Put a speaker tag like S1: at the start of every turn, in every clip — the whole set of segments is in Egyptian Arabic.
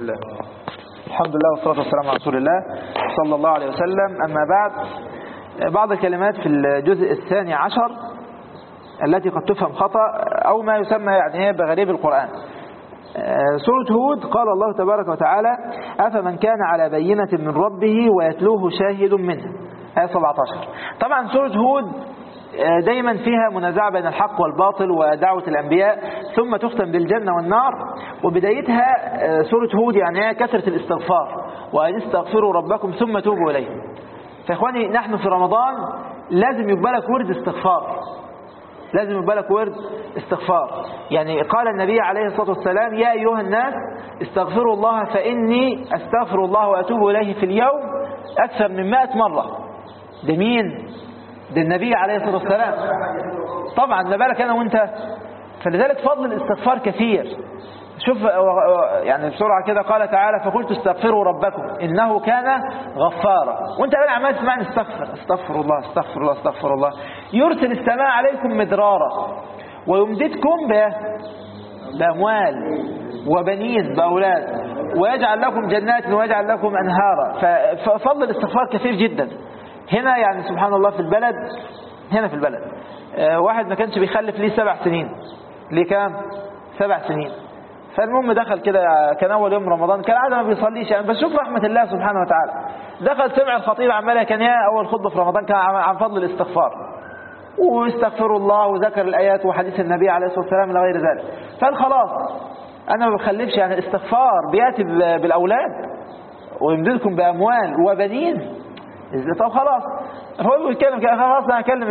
S1: الله الحمد لله والصلاة والسلام على رسول الله صلى الله عليه وسلم أما بعد بعض الكلمات في الجزء الثاني عشر التي قد تفهم خطأ أو ما يسمى يعني بغريب القرآن سورة هود قال الله تبارك وتعالى أفمن كان على بينة من ربه ويتلوه شاهد منه آية 17 طبعا سورة هود دايما فيها منازعة بين الحق والباطل ودعوة الأنبياء ثم تختم بالجنة والنار وبدايتها سورة هود يعني كثرة الاستغفار وأن استغفروا ربكم ثم توبوا إليه فإخواني نحن في رمضان لازم يبقى لك ورد استغفار لازم يبقى لك ورد استغفار يعني قال النبي عليه الصلاة والسلام يا أيها الناس استغفروا الله فإني أستغفر الله وأتوب إليه في اليوم أكثر من مائة مرة ده مين؟ ده النبي عليه الصلاة والسلام طبعا ما بالك أنا وانت فلذلك فضل الاستغفار كثير شوف يعني بسرعة كده قال تعالى فقلت استغفروا ربكم إنه كان غفارا وانت بقى عمال تسمعني استغفر استغفر الله استغفر الله استغفر الله يرسل السماء عليكم مدرارا ويمددكم بأموال وبنين بأولاد ويجعل لكم جنات ويجعل لكم أنهارا ففضل الاستغفار كثير جدا هنا يعني سبحان الله في البلد هنا في البلد واحد ما كانش بيخلف ليه سبع سنين ليه كام سبع سنين فالمهم دخل كده كان اول يوم رمضان كان عاده ما بيصليش يعني بس شوف رحمه الله سبحانه وتعالى دخل سمع الخطيب عمال كان يا اول خطبه في رمضان كان عن فضل الاستغفار واستغفروا الله وذكر الايات وحديث النبي عليه الصلاه والسلام الى غير ذلك فقال خلاص انا ما بخلفش يعني الاستغفار بياتي بالاولاد ويمددكم باموال وبنين طب خلاص هو بيتكلم كده خلاص انا هكلم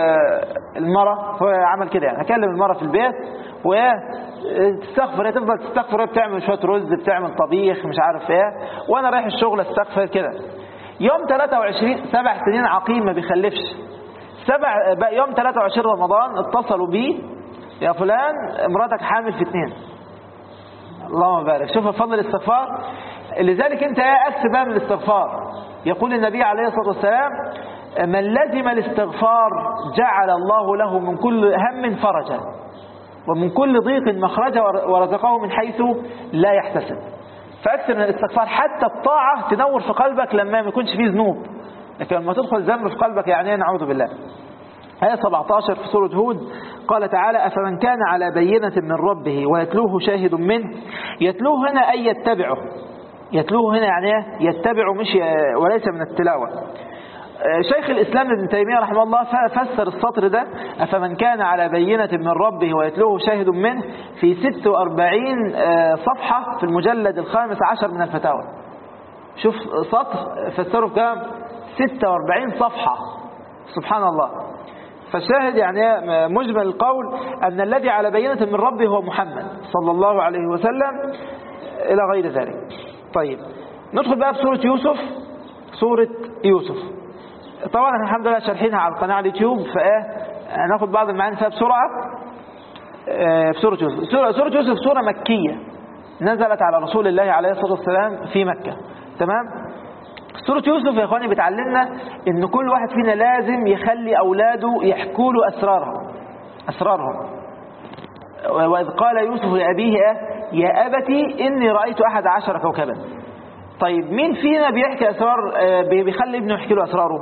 S1: المرة هو عمل كده يعني هكلم المرة في البيت ويا تستغفر تفضل تستغفر بتعمل شوية رز بتعمل طبيخ مش عارف ايه وانا رايح الشغل استغفر كده يوم 23 سبع سنين عقيم ما بيخلفش سبع يوم 23 رمضان اتصلوا بيه يا فلان مراتك حامل في اثنين اللهم بارك شوف فضل الاستغفار لذلك انت اكسب بقى من الاستغفار يقول النبي عليه الصلاة والسلام من لزم الاستغفار جعل الله له من كل هم فرجا ومن كل ضيق مخرجا ورزقه من حيث لا يحتسب فأكثر من الاستغفار حتى الطاعة تنور في قلبك لما ما يكونش فيه ذنوب لكن لما تدخل ذنب في قلبك يعني نعوذ بالله آية 17 في سورة هود قال تعالى أفمن كان على بينة من ربه ويتلوه شاهد منه يتلوه هنا أي يتبعه يتلوه هنا يعني يتبع مش وليس من التلاوة شيخ الإسلام ابن تيمية رحمه الله فسر السطر ده أفمن كان على بينة من ربه ويتلوه شاهد منه في 46 صفحة في المجلد الخامس عشر من الفتاوى شوف سطر فسره بكام 46 صفحة سبحان الله فالشاهد يعني مجمل القول أن الذي على بينة من ربه هو محمد صلى الله عليه وسلم إلى غير ذلك طيب ندخل بقى في سورة يوسف سورة يوسف طبعا احنا الحمد لله شارحينها على القناة على اليوتيوب فايه ناخد بعض المعاني فيها بسرعة اه في سورة يوسف سورة, سورة يوسف سورة مكية نزلت على رسول الله عليه الصلاة والسلام في مكة تمام سورة يوسف يا اخواني بتعلمنا ان كل واحد فينا لازم يخلي اولاده يحكوا له اسرارهم اسرارهم وإذ قال يوسف لأبيه يا أبتي إني رأيت أحد عشر كوكبا طيب مين فينا بيحكي أسرار بيخلي ابنه يحكي له أسراره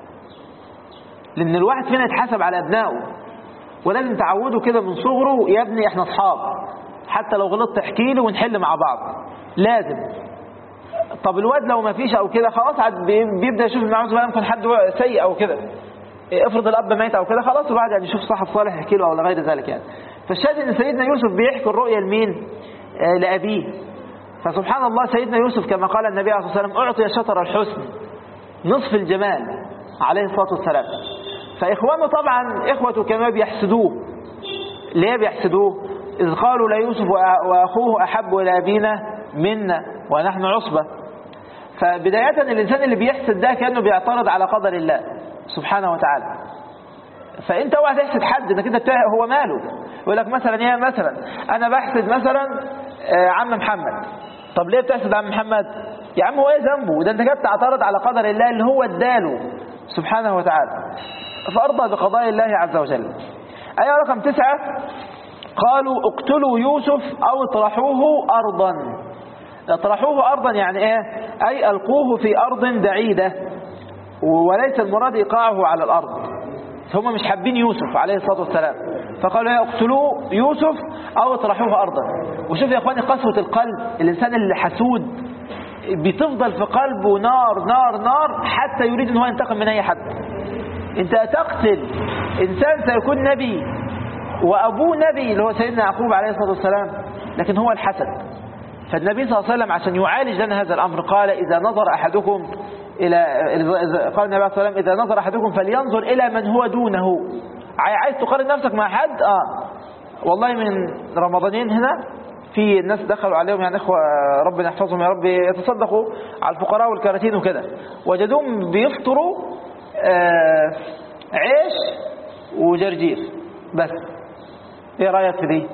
S1: لأن الواحد فينا يتحاسب على أبنائه ولازم تعوده كده من صغره يا ابني احنا أصحاب حتى لو غلطت احكي له ونحل مع بعض لازم طب الواد لو ما فيش أو كده خلاص عاد بيبدأ يشوف المعامل بقى يمكن حد سيء أو كده افرض الأب ميت أو كده خلاص الواحد يعني يشوف صاحب صالح يحكي له أو لغير ذلك يعني فالشاهد ان سيدنا يوسف بيحكي الرؤيا لمين آه لأبيه فسبحان الله سيدنا يوسف كما قال النبي عليه الصلاة والسلام أعطي شطر الحسن نصف الجمال عليه الصلاة والسلام فإخوانه طبعا إخوته كما بيحسدوه ليه بيحسدوه إذ قالوا ليوسف وأخوه أحب إلى أبينا منا ونحن عصبة فبداية الإنسان اللي بيحسد ده كأنه بيعترض على قدر الله سبحانه وتعالى فانت اوعى تحسد حد انك انت هو ماله يقول لك مثلا يا مثلا انا بحسد مثلا عم محمد طب ليه بتحسد عم محمد يا عم هو ايه ذنبه ده انت كده بتعترض على قدر الله اللي هو اداله سبحانه وتعالى فارضى بقضاء الله عز وجل ايه رقم تسعة قالوا اقتلوا يوسف او اطرحوه ارضا اطرحوه أرضا يعني إيه أي ألقوه في أرض بعيدة وليس المراد إيقاعه على الأرض هم مش حابين يوسف عليه الصلاة والسلام فقالوا يا اقتلوه يوسف أو اطرحوه أرضا وشوف يا أخواني قسوة القلب الإنسان اللي حسود بتفضل في قلبه نار نار نار حتى يريد ان هو ينتقم من أي حد انت تقتل إنسان سيكون نبي وأبوه نبي اللي هو سيدنا يعقوب عليه الصلاة والسلام لكن هو الحسد فالنبي صلى الله عليه وسلم عشان يعالج لنا هذا الأمر قال إذا نظر أحدكم إلى قال النبي صلى الله عليه وسلم إذا نظر أحدكم فلينظر إلى من هو دونه عايز تقارن نفسك مع حد آه والله من رمضانين هنا في ناس دخلوا عليهم يعني اخوه ربنا يحفظهم يا رب يتصدقوا على الفقراء والكراتين وكده وجدوهم بيفطروا آه عيش وجرجير بس ايه رايك في دي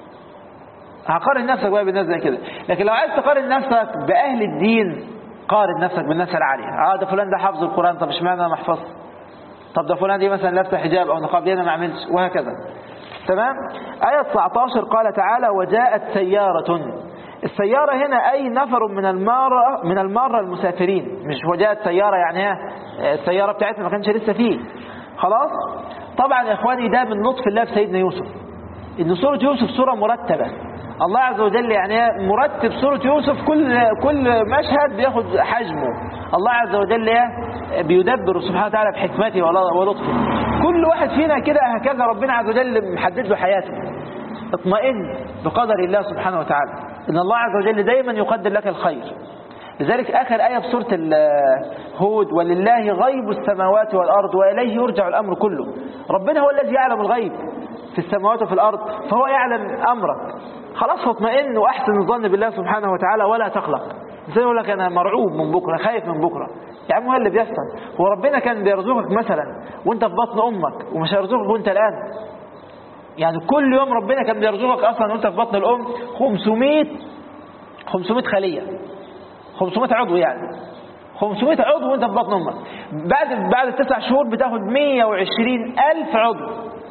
S1: هقارن نفسك بقى بالناس زي كده لكن لو عايز تقارن نفسك باهل الدين قارن نفسك بالناس العاليه اه ده فلان ده حافظ القران طب اشمعنى ما احفظش طب ده فلان دي مثلا لابسه حجاب او نقاب ليه انا ما اعملش وهكذا تمام آية 19 قال تعالى وجاءت سيارة السيارة هنا أي نفر من المارة من المارة المسافرين مش وجاءت سيارة يعني السيارة بتاعتنا ما كانش لسه فيه خلاص طبعا يا إخواني ده من لطف الله في سيدنا يوسف إن سورة يوسف سورة مرتبة الله عز وجل يعني مرتب سورة يوسف كل كل مشهد بياخد حجمه الله عز وجل بيدبر سبحانه وتعالى بحكمته ولطفه كل واحد فينا كده هكذا ربنا عز وجل محدد له حياته اطمئن بقدر الله سبحانه وتعالى ان الله عز وجل دايما يقدر لك الخير لذلك آخر آية في سورة هود ولله غيب السماوات والأرض وإليه يرجع الأمر كله ربنا هو الذي يعلم الغيب في السماوات وفي الأرض فهو يعلم أمرك خلاص فاطمئن وأحسن الظن بالله سبحانه وتعالى ولا تقلق زي يقول لك أنا مرعوب من بكرة خايف من بكرة يا عم هو اللي بيحصل هو ربنا كان بيرزقك مثلا وانت في بطن أمك ومش هيرزقك وانت الآن يعني كل يوم ربنا كان بيرزقك أصلا وانت في بطن الأم 500 500 خلية 500 عضو يعني 500 عضو وانت في بطن امك بعد بعد التسع شهور بتاخد 120 ألف عضو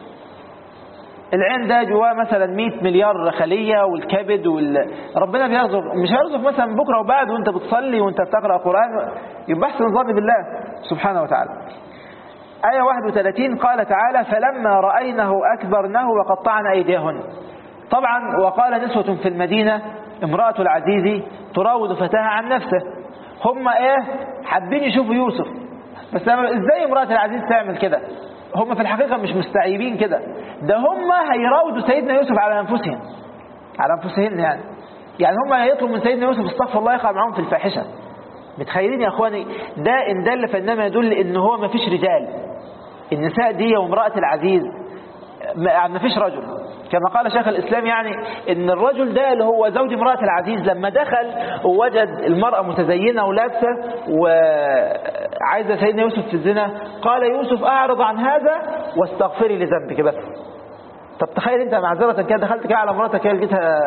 S1: العين ده جواه مثلا 100 مليار خلية والكبد وال... ربنا بيرزق مش هيرزق مثلا بكرة وبعد وانت بتصلي وانت بتقرأ قرآن يبقى احسن الظن بالله سبحانه وتعالى آية 31 قال تعالى فلما رأينه أكبرناه وقطعنا أيديهن طبعا وقال نسوة في المدينة امرأة العزيز تراود فتاها عن نفسه هم ايه حابين يشوفوا يوسف بس ازاي امرأة العزيز تعمل كده هم في الحقيقة مش مستعيبين كده ده هم هيراودوا سيدنا يوسف على أنفسهم على أنفسهم يعني يعني هم هيطلبوا من سيدنا يوسف استغفر الله يقع معاهم في الفاحشة متخيلين يا اخواني ده ان دل فانما يدل ان هو ما فيش رجال النساء دي وامرأة العزيز ما فيش رجل كما قال شيخ الإسلام يعني ان الرجل ده اللي هو زوج امرأة العزيز لما دخل ووجد المرأة متزينة ولابسة وعايزة سيدنا يوسف في الزنا قال يوسف أعرض عن هذا واستغفري لذنبك بس طب تخيل انت معذرة كده دخلت كده على مراتك كده لقيتها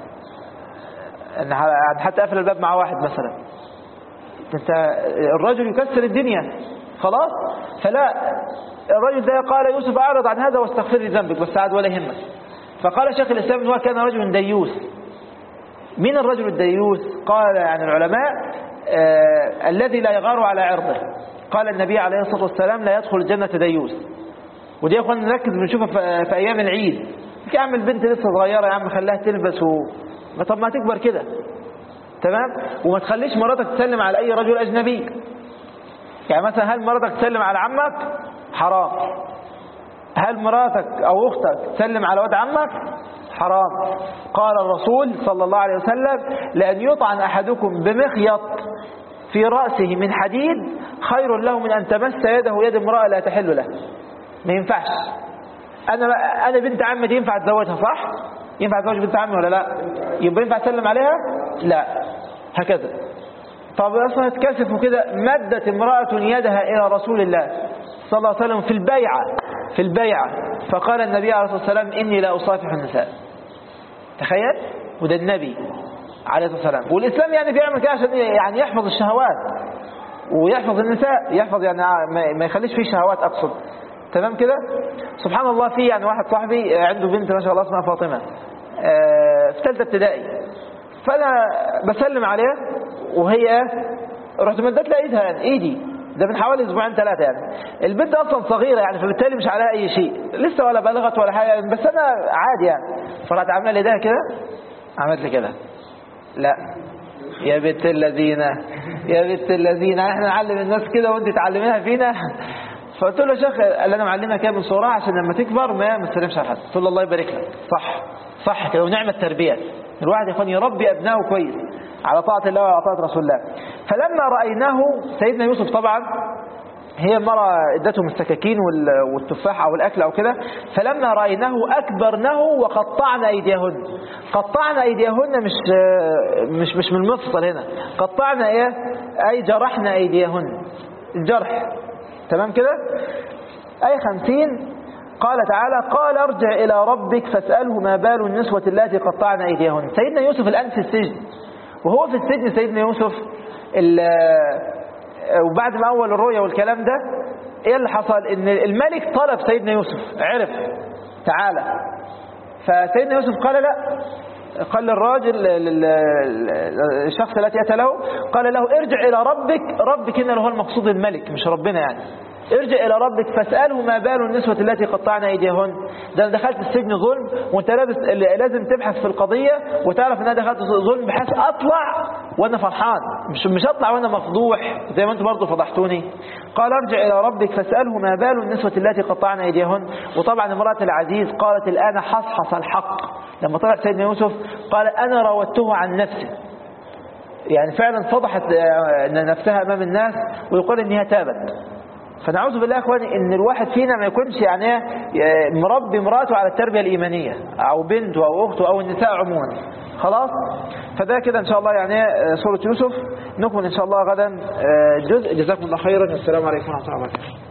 S1: حتى قفل الباب مع واحد مثلا انت الرجل يكسر الدنيا خلاص فلا الرجل ده قال يوسف أعرض عن هذا واستغفر لي ذنبك بس عاد ولا يهمك فقال شيخ الإسلام أنه كان رجل ديوس من الرجل الديوس قال يعني العلماء آه الذي لا يغار على عرضه قال النبي عليه الصلاة والسلام لا يدخل الجنة ديوس ودي يا اخوان نركز بنشوفها في, في أيام العيد يا عم البنت لسه صغيرة يا عم خليها تلبس و... طب ما تكبر كده تمام وما تخليش مراتك تسلم على أي رجل أجنبي يعني مثلا هل مراتك تسلم على عمك حرام هل مراتك أو أختك تسلم على ولد عمك حرام قال الرسول صلى الله عليه وسلم لأن يطعن أحدكم بمخيط في رأسه من حديد خير له من أن تمس يده يد امرأة لا تحل له ما ينفعش أنا أنا بنت عمي دي ينفع أتزوجها صح؟ ينفع أتزوج بنت عمي ولا لا؟ يبقى ينفع أسلم عليها؟ لا هكذا طب اصلا اتكسف وكده مدت امرأة يدها إلى رسول الله صلى الله عليه وسلم في البيعة في البيعة فقال النبي عليه الصلاة والسلام إني لا أصافح النساء تخيل وده النبي عليه الصلاة والسلام والإسلام يعني بيعمل كده عشان يعني يحفظ الشهوات ويحفظ النساء يحفظ يعني ما يخليش فيه شهوات أقصد تمام كده سبحان الله في يعني واحد صاحبي عنده بنت ما شاء الله اسمها فاطمة في ثالثه ابتدائي فانا بسلم عليها وهي رحت مدت لها ايدها يعني ايدي ده من حوالي اسبوعين ثلاثه يعني البنت اصلا صغيره يعني فبالتالي مش عليها اي شيء لسه ولا بلغت ولا حاجه بس انا عادي يعني فرحت عامله لي ايديها كده عملت لي كده لا يا بنت الذين يا بنت الذين احنا نعلم الناس كده وانت تعلميها فينا فقلت له يا شيخ قال انا معلمها كده من صغرها عشان لما تكبر ما ما تسلمش على حد قلت له الله يبارك لك صح صح كده ونعمه التربيه الواحد يكون يربي ابنائه كويس على طاعه الله وعلى طاعه رسول الله فلما رايناه سيدنا يوسف طبعا هي مرة ادتهم السكاكين وال- والتفاح او الاكل او كده فلما رايناه اكبرنه وقطعنا ايديهن قطعنا ايديهن مش مش مش من المفصل هنا قطعنا ايه اي جرحنا ايديهن الجرح تمام كده اي خمسين قال تعالى قال ارجع الى ربك فاساله ما بال النسوه اللاتي قطعن ايديهن سيدنا يوسف الان في السجن وهو في السجن سيدنا يوسف ال- وبعد ما اول الرؤيا والكلام ده ايه اللي حصل ان الملك طلب سيدنا يوسف عرف تعالى فسيدنا يوسف قال لا قال للراجل لل- الشخص الذي اتى له قال له ارجع الى ربك ربك هنا اللي هو المقصود الملك مش ربنا يعني ارجع الى ربك فاساله ما بال النسوه التي قطعن ايديهن ده انا دخلت السجن ظلم وانت لابس لازم تبحث في القضيه وتعرف ان انا دخلت ظلم بحيث اطلع وانا فرحان مش مش اطلع وانا مفضوح زي ما انتم برضه فضحتوني قال ارجع الى ربك فاساله ما بال النسوه التي قطعن ايديهن وطبعا امراه العزيز قالت الان حصحص الحق لما طلع سيدنا يوسف قال انا راودته عن نفسه يعني فعلا فضحت آه، نفسها امام الناس ويقول انها تابت فنعوذ بالله يا اخواني ان الواحد فينا ما يكونش يعني إيه، مربي مراته على التربيه الايمانيه او بنته او اخته او النساء عموما خلاص فده كده ان شاء الله يعني إيه، سوره يوسف نكمل ان شاء الله غدا آه، جزء جزاكم الله خيرا والسلام عليكم ورحمه الله وبركاته